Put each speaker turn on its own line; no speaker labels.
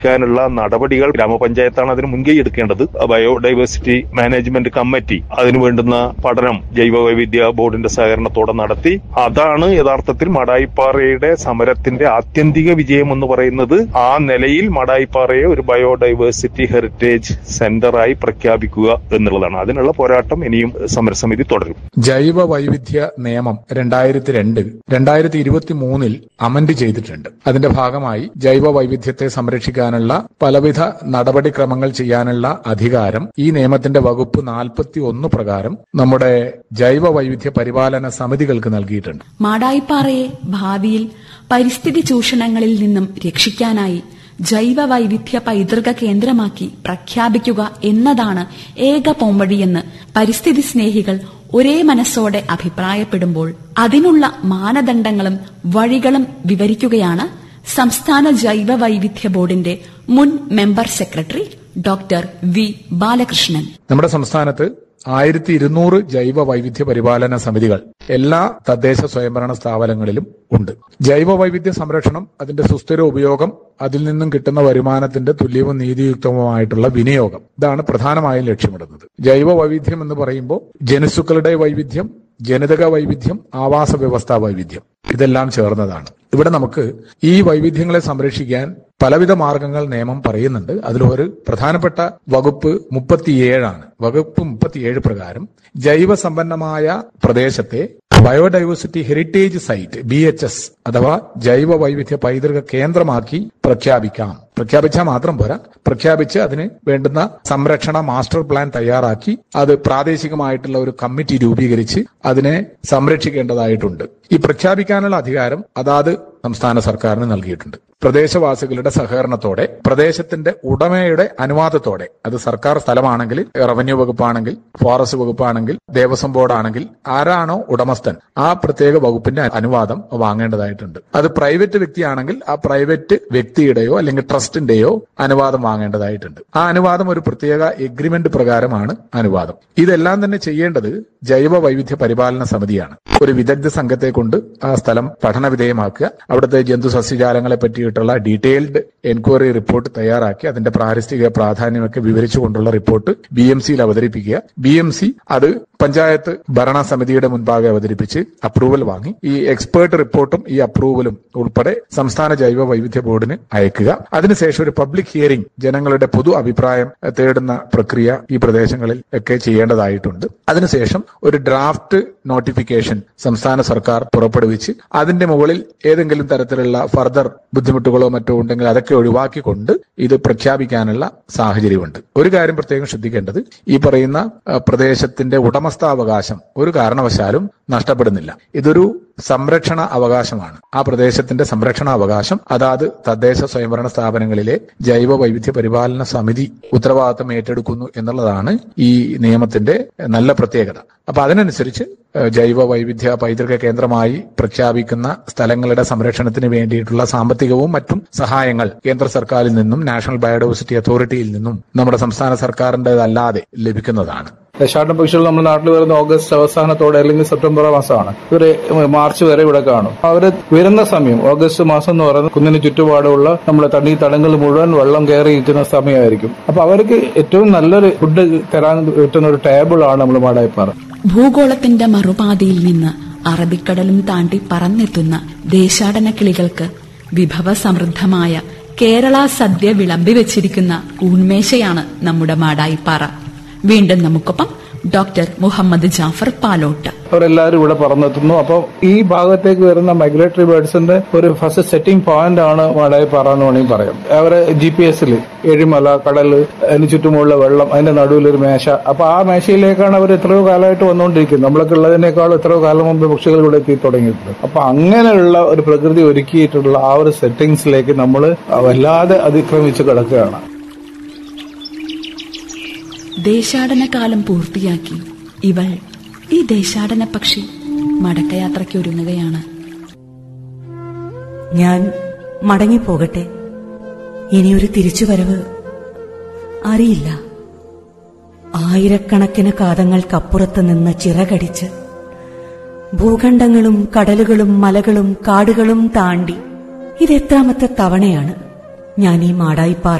ക്കാനുള്ള നടപടികൾ ഗ്രാമപഞ്ചായത്താണ് അതിന് മുൻകൈ എടുക്കേണ്ടത് ബയോഡൈവേഴ്സിറ്റി മാനേജ്മെന്റ് കമ്മിറ്റി അതിനു വേണ്ടുന്ന പഠനം ജൈവ വൈവിധ്യ ബോർഡിന്റെ സഹകരണത്തോടെ നടത്തി അതാണ് യഥാർത്ഥത്തിൽ മടായിപ്പാറയുടെ സമരത്തിന്റെ ആത്യന്തിക വിജയം എന്ന് പറയുന്നത് ആ നിലയിൽ മടായിപ്പാറയെ ഒരു ബയോഡൈവേഴ്സിറ്റി ഹെറിറ്റേജ് സെന്ററായി പ്രഖ്യാപിക്കുക എന്നുള്ളതാണ് അതിനുള്ള പോരാട്ടം ഇനിയും സമരസമിതി തുടരും
ജൈവ വൈവിധ്യ നിയമം രണ്ടായിരത്തി രണ്ടിൽ രണ്ടായിരത്തി ഇരുപത്തി മൂന്നിൽ അമന്റ് ചെയ്തിട്ടുണ്ട് അതിന്റെ ഭാഗമായി ജൈവ വൈവിധ്യത്തെ സംരക്ഷിക്കാനുള്ള പലവിധ നടപടിക്രമങ്ങൾ ചെയ്യാനുള്ള അധികാരം ഈ നിയമത്തിന്റെ വകുപ്പ് നാൽപ്പത്തി ഒന്ന് പ്രകാരം നമ്മുടെ ജൈവ വൈവിധ്യ പരിപാലന സമിതികൾക്ക് നൽകിയിട്ടുണ്ട്
മാടായിപ്പാറയെ ഭാവിയിൽ പരിസ്ഥിതി ചൂഷണങ്ങളിൽ നിന്നും രക്ഷിക്കാനായി ജൈവ വൈവിധ്യ പൈതൃക കേന്ദ്രമാക്കി പ്രഖ്യാപിക്കുക എന്നതാണ് ഏക പോംവഴിയെന്ന് പരിസ്ഥിതി സ്നേഹികൾ ഒരേ മനസ്സോടെ അഭിപ്രായപ്പെടുമ്പോൾ അതിനുള്ള മാനദണ്ഡങ്ങളും വഴികളും വിവരിക്കുകയാണ് സംസ്ഥാന ജൈവ വൈവിധ്യ ബോർഡിന്റെ മുൻ member secretary doctor V Balakrishnan
നമ്മുടെ സംസ്ഥാനത്ത് ആയിരത്തി ഇരുന്നൂറ് ജൈവ വൈവിധ്യ പരിപാലന സമിതികൾ എല്ലാ തദ്ദേശ സ്വയംഭരണ സ്ഥാപനങ്ങളിലും ഉണ്ട് ജൈവ വൈവിധ്യ സംരക്ഷണം അതിന്റെ സുസ്ഥിര ഉപയോഗം അതിൽ നിന്നും കിട്ടുന്ന വരുമാനത്തിന്റെ തുല്യവും നീതിയുക്തവുമായിട്ടുള്ള വിനിയോഗം ഇതാണ് പ്രധാനമായും ലക്ഷ്യമിടുന്നത് ജൈവ വൈവിധ്യം എന്ന് പറയുമ്പോൾ ജനുസുക്കളുടെ വൈവിധ്യം ജനിതക വൈവിധ്യം ആവാസ വ്യവസ്ഥാ വൈവിധ്യം ഇതെല്ലാം ചേർന്നതാണ് ഇവിടെ നമുക്ക് ഈ വൈവിധ്യങ്ങളെ സംരക്ഷിക്കാൻ പലവിധ മാർഗങ്ങൾ നിയമം പറയുന്നുണ്ട് അതിലൊരു പ്രധാനപ്പെട്ട വകുപ്പ് മുപ്പത്തിയേഴാണ് വകുപ്പ് മുപ്പത്തിയേഴ് പ്രകാരം ജൈവ സമ്പന്നമായ പ്രദേശത്തെ biodiversity heritage site B H S അഥവാ ജൈവ വൈവിധ്യ പൈതൃക കേന്ദ്രമാക്കി പ്രഖ്യാപിക്കാം പ്രഖ്യാപിച്ചാൽ മാത്രം പോരാ പ്രഖ്യാപിച്ച് അതിന് വേണ്ടുന്ന സംരക്ഷണ മാസ്റ്റർ പ്ലാൻ തയ്യാറാക്കി അത് പ്രാദേശികമായിട്ടുള്ള ഒരു കമ്മിറ്റി രൂപീകരിച്ച് അതിനെ സംരക്ഷിക്കേണ്ടതായിട്ടുണ്ട് ഈ പ്രഖ്യാപിക്കാനുള്ള അധികാരം അതാത് സംസ്ഥാന സർക്കാരിന് നൽകിയിട്ടുണ്ട് പ്രദേശവാസികളുടെ സഹകരണത്തോടെ പ്രദേശത്തിന്റെ ഉടമയുടെ അനുവാദത്തോടെ അത് സർക്കാർ സ്ഥലമാണെങ്കിൽ റവന്യൂ വകുപ്പാണെങ്കിൽ ഫോറസ്റ്റ് വകുപ്പാണെങ്കിൽ ദേവസ്വം ബോർഡാണെങ്കിൽ ആരാണോ ഉടമസ്ഥൻ ആ പ്രത്യേക വകുപ്പിന്റെ അനുവാദം വാങ്ങേണ്ടതായിട്ടുണ്ട് അത് പ്രൈവറ്റ് വ്യക്തിയാണെങ്കിൽ ആ പ്രൈവറ്റ് വ്യക്തിയുടെയോ അല്ലെങ്കിൽ ട്രസ്റ്റിന്റെയോ അനുവാദം വാങ്ങേണ്ടതായിട്ടുണ്ട് ആ അനുവാദം ഒരു പ്രത്യേക എഗ്രിമെന്റ് പ്രകാരമാണ് അനുവാദം ഇതെല്ലാം തന്നെ ചെയ്യേണ്ടത് ജൈവ വൈവിധ്യ പരിപാലന സമിതിയാണ് ഒരു വിദഗ്ധ സംഘത്തെ കൊണ്ട് ആ സ്ഥലം പഠന വിധേയമാക്കുക അവിടുത്തെ ജന്തു സസ്യജാലങ്ങളെ പറ്റിയിട്ടുള്ള ഡീറ്റെയിൽഡ് എൻക്വയറി റിപ്പോർട്ട് തയ്യാറാക്കി അതിന്റെ പാരിസ്ഥിതിക പ്രാധാന്യമൊക്കെ വിവരിച്ചുകൊണ്ടുള്ള റിപ്പോർട്ട് ബി എം സിയിൽ അവതരിപ്പിക്കുക ബി എം സി അത് പഞ്ചായത്ത് ഭരണസമിതിയുടെ മുൻപാകെ അവതരിപ്പിച്ച് അപ്രൂവൽ വാങ്ങി ഈ എക്സ്പേർട്ട് റിപ്പോർട്ടും ഈ അപ്രൂവലും ഉൾപ്പെടെ സംസ്ഥാന ജൈവ വൈവിധ്യ ബോർഡിന് അയക്കുക അതിനുശേഷം ഒരു പബ്ലിക് ഹിയറിംഗ് ജനങ്ങളുടെ പൊതു അഭിപ്രായം തേടുന്ന പ്രക്രിയ ഈ പ്രദേശങ്ങളിൽ ഒക്കെ ചെയ്യേണ്ടതായിട്ടുണ്ട് അതിനുശേഷം ഒരു ഡ്രാഫ്റ്റ് നോട്ടിഫിക്കേഷൻ സംസ്ഥാന സർക്കാർ പുറപ്പെടുവിച്ച് അതിന്റെ മുകളിൽ ഏതെങ്കിലും തരത്തിലുള്ള ഫർദർ ബുദ്ധിമുട്ടുകളോ മറ്റോ ഉണ്ടെങ്കിൽ അതൊക്കെ ഒഴിവാക്കിക്കൊണ്ട് ഇത് പ്രഖ്യാപിക്കാനുള്ള സാഹചര്യമുണ്ട് ഒരു കാര്യം പ്രത്യേകം ശ്രദ്ധിക്കേണ്ടത് ഈ പറയുന്ന അഹ്, പ്രദേശത്തിന്റെ ഉടമസ്ഥാവകാശം ഒരു കാരണവശാലും നഷ്ടപ്പെടുന്നില്ല ഇതൊരു സംരക്ഷണ അവകാശമാണ് ആ പ്രദേശത്തിന്റെ സംരക്ഷണ അവകാശം അതാത് തദ്ദേശ സ്വയംഭരണ സ്ഥാപനങ്ങളിലെ ജൈവ വൈവിധ്യ പരിപാലന സമിതി ഉത്തരവാദിത്തം ഏറ്റെടുക്കുന്നു എന്നുള്ളതാണ് ഈ നിയമത്തിന്റെ നല്ല പ്രത്യേകത അപ്പൊ അതിനനുസരിച്ച് ഏഹ്, ജൈവ വൈവിധ്യ പൈതൃക കേന്ദ്രമായി പ്രഖ്യാപിക്കുന്ന സ്ഥലങ്ങളുടെ സംരക്ഷണത്തിന് വേണ്ടിയിട്ടുള്ള സാമ്പത്തികവും മറ്റും സഹായങ്ങൾ കേന്ദ്ര സർക്കാരിൽ നിന്നും നാഷണൽ ബയോഡൈവേഴ്സിറ്റി അതോറിറ്റിയിൽ നിന്നും നമ്മുടെ സംസ്ഥാന സർക്കാരിൻ്റെതല്ലാതെ ലഭിക്കുന്നതാണ്
ദേശാടന പക്ഷികൾ നമ്മുടെ നാട്ടിൽ വരുന്ന ഓഗസ്റ്റ് അവസാനത്തോടെ അല്ലെങ്കിൽ സെപ്റ്റംബർ മാസമാണ് ഇവര് മാർച്ച് വരെ ഇവിടെ കാണും അവര് വരുന്ന സമയം ഓഗസ്റ്റ് മാസം എന്ന് പറയുന്നത് കുന്നിന് ചുറ്റുപാടുള്ള നമ്മുടെ തണ്ണി തടങ്ങൾ മുഴുവൻ വെള്ളം കയറി ഇരിക്കുന്ന സമയമായിരിക്കും അപ്പൊ അവർക്ക് ഏറ്റവും നല്ലൊരു ഫുഡ് തരാൻ പറ്റുന്ന ഒരു ടേബിൾ ആണ് നമ്മൾ മാടായിപ്പാറ
ഭൂഗോളത്തിന്റെ മറുപാതിയിൽ നിന്ന് അറബിക്കടലും താണ്ടി പറന്നെത്തുന്ന ദേശാടന കിളികൾക്ക് വിഭവസമൃദ്ധമായ കേരള സദ്യ വിളമ്പി വെച്ചിരിക്കുന്ന ഊൺമേശയാണ് നമ്മുടെ മാടായിപ്പാറ വീണ്ടും നമുക്കൊപ്പം ഡോക്ടർ മുഹമ്മദ് ജാഫർ പാലോട്ട്
അവരെല്ലാവരും ഇവിടെ പറന്നെത്തുന്നു അപ്പോൾ ഈ ഭാഗത്തേക്ക് വരുന്ന മൈഗ്രേറ്ററി ബേർഡ്സിന്റെ ഒരു ഫസ്റ്റ് സെറ്റിംഗ് പോയിന്റ് ആണ് മാടായിപ്പാറ എന്ന് വേണമെങ്കിൽ പറയാം അവരെ ജി പി എസിൽ ഏഴിമല കടല് അതിന് ചുറ്റുമുള്ള വെള്ളം അതിന്റെ നടുവിൽ ഒരു മേശ അപ്പൊ ആ മേശയിലേക്കാണ് അവർ എത്രയോ കാലമായിട്ട് വന്നുകൊണ്ടിരിക്കുന്നത് നമ്മളൊക്കെ ഉള്ളതിനേക്കാളും എത്രയോ കാലം മുമ്പ് പക്ഷികൾ ഇവിടെ എത്തി തുടങ്ങിയിട്ടുണ്ട് അപ്പൊ അങ്ങനെയുള്ള ഒരു പ്രകൃതി ഒരുക്കിയിട്ടുള്ള ആ ഒരു സെറ്റിംഗ്സിലേക്ക് നമ്മൾ വല്ലാതെ അതിക്രമിച്ച് കിടക്കുകയാണ്
ദേശാടന കാലം പൂർത്തിയാക്കി ഇവൾ ഈ ദേശാടന പക്ഷി മടക്കയാത്രയ്ക്ക് ഒരുങ്ങുകയാണ്
ഞാൻ മടങ്ങിപ്പോകട്ടെ ഇനിയൊരു തിരിച്ചുവരവ് അറിയില്ല ആയിരക്കണക്കിന് കാതങ്ങൾക്കപ്പുറത്ത് നിന്ന് ചിറകടിച്ച് ഭൂഖണ്ഡങ്ങളും കടലുകളും മലകളും കാടുകളും താണ്ടി ഇതെത്രാമത്തെ തവണയാണ് ഞാൻ ഈ മാടായിപ്പാറ